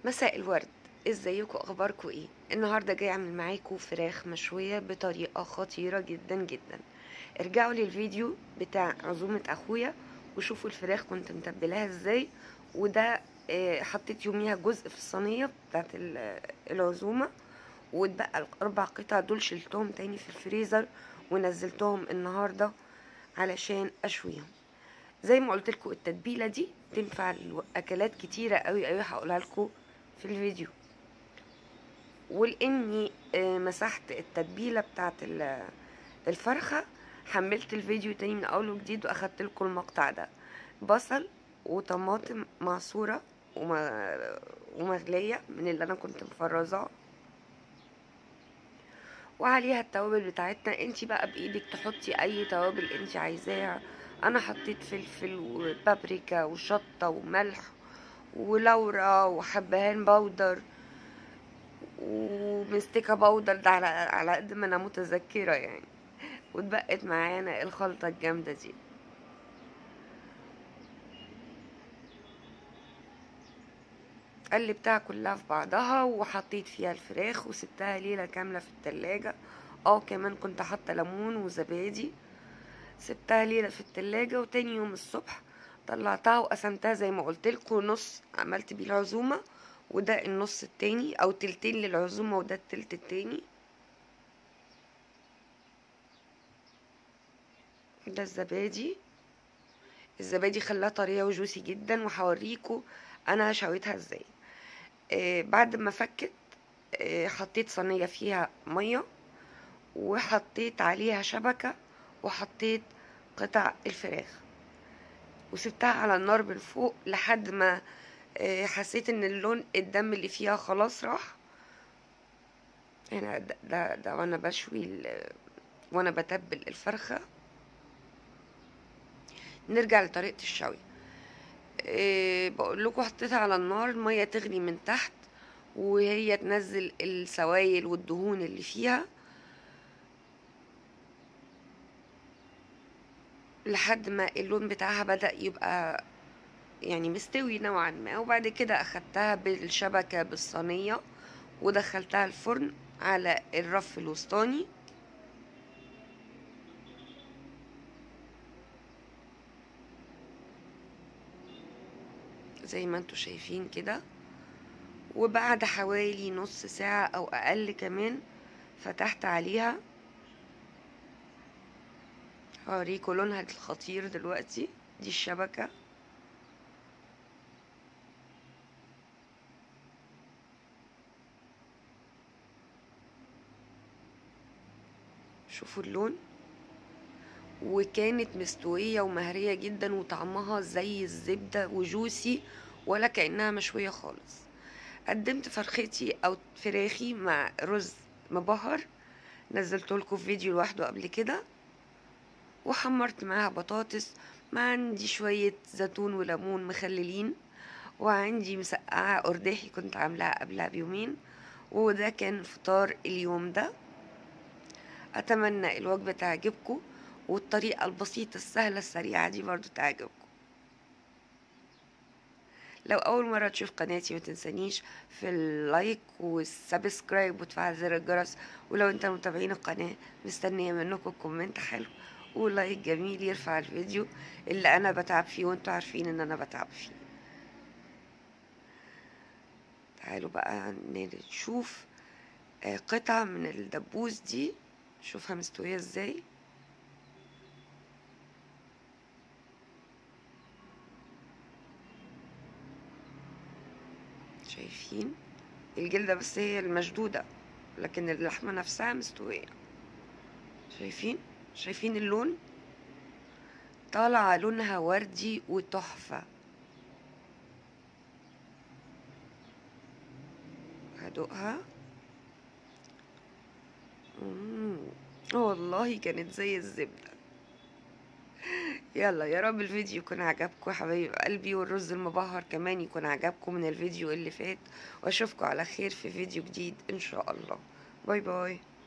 مساء الورد ازيكم اخباركم ايه النهارده جاي اعمل معاكم فراخ مشويه بطريقه خطيره جدا جدا ارجعوا للفيديو بتاع عزومه اخويا وشوفوا الفراخ كنت متبلاها ازاي وده آه، حطيت يوميها جزء في الصينيه بتاعت ال- العزومه واتبقى الاربع قطع دول شلتهم تاني في الفريزر ونزلتهم النهارده علشان اشويهم زي ما قلت لكم التتبيله دي تنفع لاكلات كتيره قوي قوي هقولها لكم في الفيديو ولاني آه، مسحت التتبيله بتاعت ال- الفرخه حملت الفيديو تاني من اول وجديد واخدت لكم المقطع ده بصل وطماطم معصوره وم- ومغليه من اللي انا كنت مفرزاه وعليها التوابل بتاعتنا انتي بقى بايدك تحطي اي توابل انتي عايزاها انا حطيت فلفل وبابريكا وشطه وملح ولورا وحبهان بودر ومستكة بودر ده على على قد ما انا متذكره يعني واتبقت معانا الخلطه الجامده دي قلبتها كلها في بعضها وحطيت فيها الفراخ وسبتها ليله كامله في التلاجة اه كمان كنت حاطه ليمون وزبادي سبتها ليله في التلاجة وتاني يوم الصبح طلعتها وقسمتها زي ما قلت لكم نص عملت بيه العزومه وده النص التاني او تلتين للعزومه وده التلت التاني ده الزبادي الزبادي خلاها طريه وجوسي جدا وهوريكم انا شويتها ازاي آه بعد ما فكت آه حطيت صينيه فيها ميه وحطيت عليها شبكه وحطيت قطع الفراخ وسبتها على النار من فوق لحد ما آه، حسيت ان اللون الدم اللي فيها خلاص راح هنا ده, ده, ده وانا بشوي ال- وانا بتبل الفرخه نرجع لطريقه الشوي إيه بقول لكم حطيتها على النار الميه تغلي من تحت وهي تنزل السوائل والدهون اللي فيها لحد ما اللون بتاعها بدأ يبقى يعني مستوي نوعا ما وبعد كده اخدتها بالشبكة بالصينية ودخلتها الفرن على الرف الوسطاني زي ما انتوا شايفين كده وبعد حوالي نص ساعة او اقل كمان فتحت عليها هوريكوا لونها الخطير دلوقتي دي الشبكة شوفوا اللون وكانت مستوية ومهرية جدا وطعمها زي الزبدة وجوسي ولا كأنها مشوية خالص قدمت فرختي أو فراخي مع رز مبهر نزلت لكم في فيديو لوحده قبل كده وحمرت معاها بطاطس ما عندي شوية زيتون وليمون مخللين وعندي مسقعة أرداحي كنت عاملاها قبلها بيومين وده كان فطار اليوم ده اتمنى الوجبه تعجبكم والطريقه البسيطه السهله السريعه دي برضو تعجبكم لو اول مره تشوف قناتي ما تنسانيش في اللايك والسبسكرايب وتفعل زر الجرس ولو انت متابعين القناه مستنيه منكم كومنت حلو ولايك جميل يرفع الفيديو اللي انا بتعب فيه وانتوا عارفين ان انا بتعب فيه تعالوا بقى نشوف آه، قطعة من الدبوس دي شوفها مستوية ازاي شايفين الجلدة بس هي المشدودة لكن اللحمة نفسها مستوية شايفين شايفين اللون طالعة لونها وردي وتحفة هدوقها مم. والله كانت زي الزبدة يلا يا رب الفيديو يكون عجبكم يا حبايب قلبي والرز المبهر كمان يكون عجبكم من الفيديو اللي فات واشوفكم على خير في فيديو جديد ان شاء الله باي باي